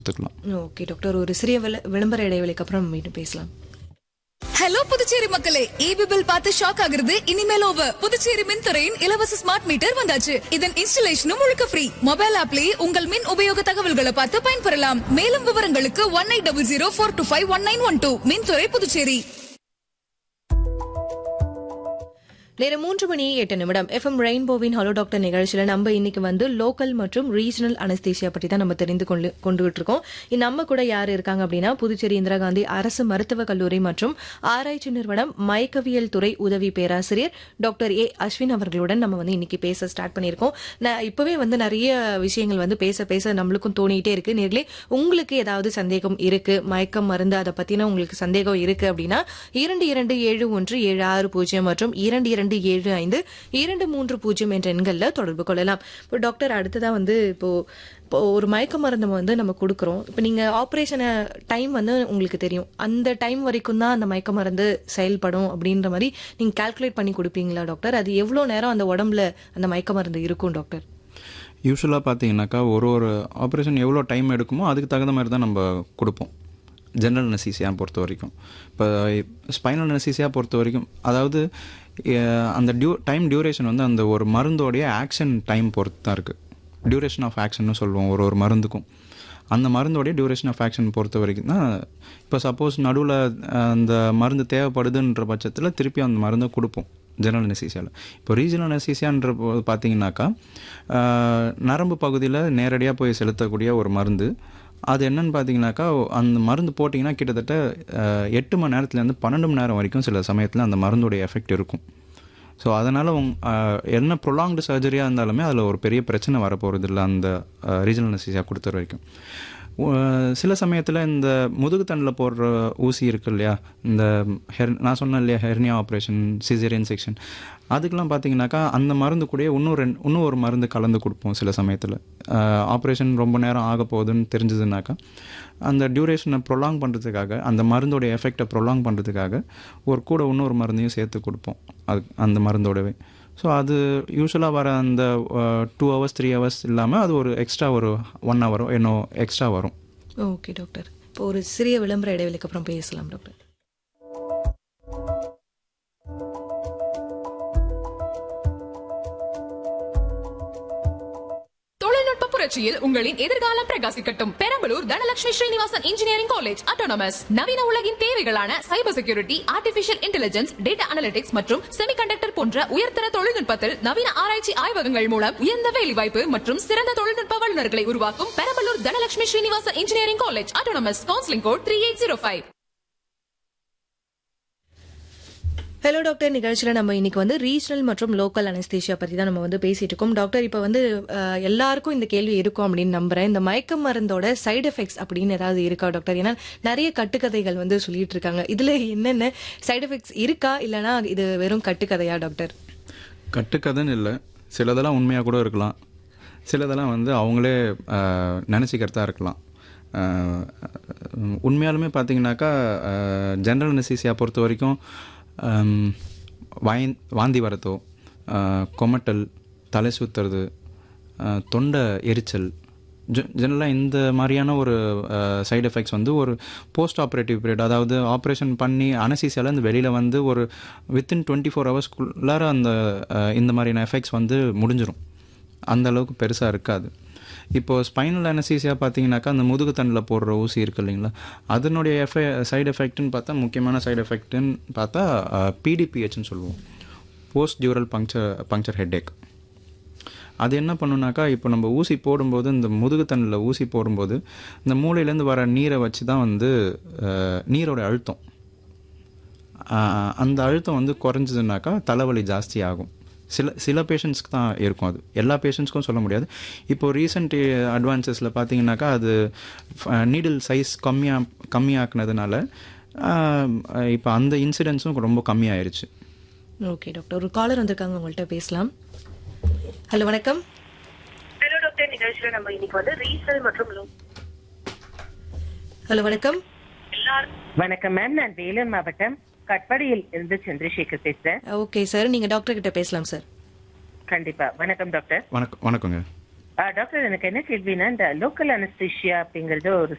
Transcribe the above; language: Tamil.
எடுத்துக்கலாம் ஓகே டாக்டர் ஒரு சிறிய விள- விளம்பர இடைவெளிக்கு அப்புறம் மீண்டும் பேசலாம் ஹலோ புதுச்சேரி மக்களே ஈபி பில் பார்த்து ஷாக் ஆகுறது இனிமேல் ஓவர் புதுச்சேரி மின்துறையின் இலவச ஸ்மார்ட் மீட்டர் வந்தாச்சு இதன் இன்ஸ்டலேஷனும் முழுக்க ஃப்ரீ மொபைல் ஆப்லயே உங்கள் மின் உபயோக தகவல்களை பார்த்து பயன்பெறலாம் மேலும் விவரங்களுக்கு one eight double zero four two five one nine one two மின்துறை புதுச்சேரி நேரம் மூன்று மணி எட்டு நிமிடம் எஃப்எம் ரெயின்போவின் ஹலோ டாக்டர் நிகழ்ச்சியில நம்ம இன்னைக்கு வந்து லோக்கல் மற்றும் ரீஜனல் அனஸ்தீசியா பற்றி தான் நம்ம தெரிந்து கொண்டு கொண்டுகிட்டு இருக்கோம் இ- நம்ம கூட யார் இருக்காங்க அப்படின்னா புதுச்சேரி இந்திரா காந்தி அரசு மருத்துவக் கல்லூரி மற்றும் ஆராய்ச்சி நிறுவனம் மயக்கவியல் துறை உதவி பேராசிரியர் டாக்டர் ஏ அஸ்வின் அவர்களுடன் நம்ம வந்து இன்னைக்கு பேச ஸ்டார்ட் பண்ணியிருக்கோம் நான் இப்பவே வந்து நிறைய விஷயங்கள் வந்து பேச பேச நம்மளுக்கும் தோணிட்டே இருக்கு நேர்களே உங்களுக்கு ஏதாவது சந்தேகம் இருக்கு மயக்கம் மருந்து அதை பத்தின உங்களுக்கு சந்தேகம் இருக்கு அப்படின்னா இரண்டு இரண்டு ஏழு ஒன்று ஏழு ஆறு பூஜ்ஜியம் மற்றும் இரண்டு இரண்டு ஏழு ஐந்து இரண்டு மூன்று பூஜ்ஜியம் என்ற எண்கள்ல தொடர்பு கொள்ளலாம் இப்போ டாக்டர் அடுத்ததா வந்து இப்போ இப்போ ஒரு மயக்க மருந்து வந்து நம்ம கொடுக்குறோம் இப்போ நீங்க ஆப்ரேஷனை டைம் வந்து உங்களுக்கு தெரியும் அந்த டைம் வரைக்கும் தான் அந்த மயக்க மருந்து செயல்படும் அப்படின்ற மாதிரி நீங்க கால்குலேட் பண்ணி கொடுப்பீங்களா டாக்டர் அது எவ்வளவு நேரம் அந்த உடம்புல அந்த மயக்க மருந்து இருக்கும் டாக்டர் யூஸ்வலாக பார்த்தீங்கன்னாக்கா ஒரு ஒரு ஆப்ரேஷன் எவ்வளோ டைம் எடுக்குமோ அதுக்கு தகுந்த மாதிரி தான் நம்ம கொடுப்போம் ஜென்ரல் அனசீசியா பொறுத்த வரைக்கும் இப்போ ஸ்பைனல் அனசீசியா பொறுத்த வரைக்கும் அதாவது அஹ், அந்த டியூ டைம் டியூரேஷன் வந்து அந்த ஒரு மருந்தோடைய ஆக்ஷன் டைம் பொறுத்து தான் இருக்குது டியூரேஷன் ஆஃப் ஆக்ஷன்னு சொல்லுவோம் ஒரு ஒரு மருந்துக்கும் அந்த மருந்தோடைய டியூரேஷன் ஆஃப் ஆக்ஷன் பொறுத்த வரைக்கும் தான் இப்போ சப்போஸ் நடுவில் அந்த மருந்து தேவைப்படுதுன்ற பட்சத்தில் திருப்பி அந்த மருந்தை கொடுப்போம் ஜெனரல் அனசீசியாவில் இப்போ ரீஜனல் அனசீசியான்ற போது பார்த்தீங்கன்னாக்கா ஆஹ், நரம்பு பகுதியில் நேரடியாக போய் செலுத்தக்கூடிய ஒரு மருந்து அது என்னன்னு பார்த்தீங்கன்னாக்கா அந்த மருந்து போட்டிங்கன்னா கிட்டத்தட்ட ஆஹ், எட்டு மணி நேரத்துலேருந்து பன்னெண்டு மணி நேரம் வரைக்கும் சில சமயத்தில் அந்த மருந்துடைய எஃபெக்ட் இருக்கும் ஸோ அதனால் உங் ஆஹ், என்ன ப்ரொலாங்டு சர்ஜரியாக இருந்தாலுமே அதில் ஒரு பெரிய பிரச்சனை வரப்போகிறது இல்லை அந்த ரீஜனல் அனசீசியா கொடுத்த வரைக்கும் உ- சில சமயத்தில் இந்த முதுகுத்தண்டில் போடுற ஊசி இருக்கு இல்லையா இந்த ஹெர் நான் சொன்னேன் இல்லையா ஹெர்னியா ஆப்ரேஷன் சிசேரியன் செக்ஷன் அதுக்கெலாம் பார்த்தீங்கன்னாக்கா அந்த மருந்து கூட இன்னும் ரெண்டு இன்னும் ஒரு மருந்து கலந்து கொடுப்போம் சில சமயத்தில் ஆப்ரேஷன் ரொம்ப நேரம் ஆக போகுதுன்னு தெரிஞ்சதுனாக்கா அந்த டியூரேஷனை ப்ரொலாங் பண்ணுறதுக்காக அந்த மருந்தோடைய எஃபெக்டை ப்ரொலாங் பண்ணுறதுக்காக ஒரு கூட இன்னொரு மருந்தையும் சேர்த்து கொடுப்போம் அது அந்த மருந்தோடவே ஸோ அது யூஸ்வலாக வர அந்த டூ ஹவர்ஸ் த்ரீ ஹவர்ஸ் இல்லாமல் அது ஒரு எக்ஸ்ட்ரா ஒரு ஒன் ஹவரோ என்னோ எக்ஸ்ட்ரா வரும் ஓகே டாக்டர் இப்போ ஒரு சிறிய விளம்பர இடைவெளிக்கு அப்புறம் பேசலாம் டாக்டர் தொழில்நுட்ப புரட்சியில் உங்களின் எதிர்காலம் பிரகாசிக்கட்டும் Perambalur Dhanalakshmi Srinivasan engineering college autonomous நவீன உலகின் தேவைகளான cyber security artificial intelligence data analytics மற்றும் செமிகண்டக்டர் போன்ற உயர்தர தொழில்நுட்பத்தில் நவீன ஆராய்ச்சி ஆய்வகங்கள் மூலம் உயர்ந்த வேலைவாய்ப்பு மற்றும் சிறந்த தொழில்நுட்ப வல்லுநர்களை உருவாக்கும் Perambalur Dhanalakshmi Srinivasan engineering college autonomous counselling code three eight zero five hello doctor நிகழ்ச்சியில் நம்ம இன்னைக்கு வந்து ரீஜனல் மற்றும் லோக்கல் அனஸ்தீஷியா பற்றி தான் நம்ம வந்து பேசிட்டு இருக்கோம் டாக்டர் இப்போ வந்து அஹ், எல்லாருக்கும் இந்த கேள்வி இருக்கும் அப்படின்னு நம்புறேன் இந்த மயக்க மருந்தோட சைடு எஃபெக்ட்ஸ் அப்படின்னு ஏதாவது இருக்கா டாக்டர் ஏன்னா நிறைய கட்டுக்கதைகள் வந்து சொல்லிட்டு இருக்காங்க இதுல என்னென்ன சைடு எஃபெக்ட்ஸ் இருக்கா இல்லைன்னா இது வெறும் கட்டுக்கதையா டாக்டர் கட்டுக்கதைன்னு இல்லை சிலதெல்லாம் உண்மையாக கூட இருக்கலாம் சிலதெல்லாம் வந்து அவங்களே நினச்சிக்கிறதா இருக்கலாம் ஆஹ், உண்மையாலுமே பார்த்தீங்கன்னாக்கா ஜென்ரல் அனசீசியா பொறுத்த வரைக்கும் ஆம், வாய் வாந்தி வரதோ ஆஹ், கொமட்டல் தலை சுத்துறது ஆஹ், தொண்டை எரிச்சல் ஜெனரலாக இந்த மாதிரியான ஒரு சைடு எஃபெக்ட்ஸ் வந்து ஒரு போஸ்ட் ஆப்ரேட்டிவ் பீரியட் அதாவது ஆப்ரேஷன் பண்ணி அனசீசியால இருந்து வெளியில் வந்து ஒரு வித்தின் டுவெண்ட்டி ஃபோர் ஹவர்ஸ்க்குள்ளார அந்த அஹ், இந்த மாதிரியான எஃபெக்ட்ஸ் வந்து முடிஞ்சிரும் அந்த அளவுக்கு பெருசாக இருக்காது இப்போது ஸ்பைனல் அனசீசியா பார்த்தீங்கன்னாக்கா அந்த முதுகு தண்டில் போடுற ஊசி இருக்கு இல்லைங்களா அதனுடைய எஃபெ சைடு எஃபெக்ட்னு பார்த்தா முக்கியமான சைடு எஃபெக்ட்னு பார்த்தா பிடிபிஹெச்னு சொல்லுவோம் post dural puncture puncture headache அது என்ன பண்ணுனாக்கா இப்போ நம்ம ஊசி போடும்போது இந்த முதுகுத்தண்டில் ஊசி போடும்போது இந்த மூளையிலேருந்து வர நீரை வச்சு தான் வந்து அஹ், நீரோட அழுத்தம் அஹ், அந்த அழுத்தம் வந்து குறைஞ்சதுனாக்கா தலைவலி ஜாஸ்தி ஆகும் சில சில பேஷண்ட்ஸ்க்கு தான் இருக்கும் அது எல்லா பேஷண்ட்ஸ்க்கும் சொல்ல முடியாது இப்போ ரீசெண்ட் அட்வான்சஸில் பார்த்தீங்கன்னாக்கா அது நீடில் சைஸ் கம்மியாக கம்மியாக்குனதுனால இப்போ அந்த இன்சிடென்ட்ஸும் ரொம்ப கம்மியாயிருச்சு ஓகே டாக்டர் ஒரு காலர் வந்திருக்காங்க உங்கள்கிட்ட பேசலாம் ஹலோ வணக்கம் ஹலோ டாக்டர் நிகழ்ச்சியில நம்ம இன்னைக்கு வந்து ரீசல் மற்றும் லோ ஹலோ வணக்கம் வணக்கம் மேம் நான் வேலூர் மாவட்டம் கட்படியில் இருந்து சந்திரசேகர் பேசுறேன் ஓகே சார் நீங்க டாக்டர் கிட்ட பேசலாம் சார் கண்டிப்பா வணக்கம் டாக்டர் வணக்கம் வணக்கங்க டாக்டர் எனக்கு என்ன கேள்வினா இந்த லோக்கல் அனஸ்தீஷியா அப்படிங்கறது ஒரு